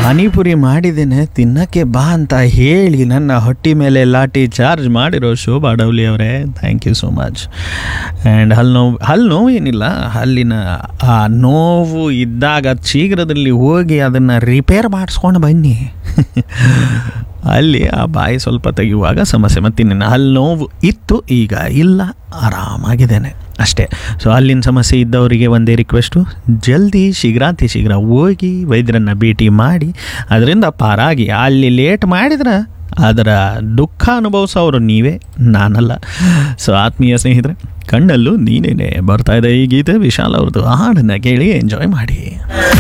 ಪಾನಿಪುರಿ ಮಾಡಿದ್ದೇನೆ ತಿನ್ನಕ್ಕೆ ಬಾ ಅಂತ ಹೇಳಿ ನನ್ನ ಹೊಟ್ಟಿ ಮೇಲೆ ಲಾಠಿ ಚಾರ್ಜ್ ಮಾಡಿರೋ ಶೋಭಾ ಡೌಲಿ ಅವರೇ thank you so much and ಹಲ್ಲು ನೋವು ಹಲ್ಲು ನೋವು ಏನಿಲ್ಲ ಹಲ್ಲಿನ ಆ ನೋವು ಇದ್ದಾಗ ಶೀಘ್ರದಲ್ಲಿ ಹೋಗಿ ಅದನ್ನು ರಿಪೇರ್ ಮಾಡಿಸ್ಕೊಂಡು ಬನ್ನಿ ಅಲ್ಲಿ ಆ ಬಾಯಿ ಸ್ವಲ್ಪ ತೆಗೆಯುವಾಗ ಸಮಸ್ಯೆ ಮತ್ತು ಇನ್ನೇನು ಹಲ್ಲು ನೋವು ಇತ್ತು ಈಗ ಇಲ್ಲ ಆರಾಮಾಗಿದ್ದೇನೆ ಅಷ್ಟೇ ಸೊ ಅಲ್ಲಿನ ಸಮಸ್ಯೆ ಇದ್ದವರಿಗೆ ಒಂದೇ ರಿಕ್ವೆಸ್ಟು ಜಲ್ದಿ ಶೀಘ್ರಾತಿ ಶೀಘ್ರ ಹೋಗಿ ವೈದ್ಯರನ್ನು ಭೇಟಿ ಮಾಡಿ ಅದರಿಂದ ಪಾರಾಗಿ ಅಲ್ಲಿ ಲೇಟ್ ಮಾಡಿದ್ರೆ ಅದರ ದುಃಖ ಅನುಭವಿಸೋರು ನೀವೇ ನಾನಲ್ಲ ಸೊ ಆತ್ಮೀಯ ಸ್ನೇಹಿತರೆ ಕಣ್ಣಲ್ಲೂ ನೀನೇನೆ ಬರ್ತಾ ಇದೆ ಈ ಗೀತೆ ವಿಶಾಲ್ ಅವ್ರದ್ದು ಹಾಡನ್ನು ಕೇಳಿ ಎಂಜಾಯ್ ಮಾಡಿ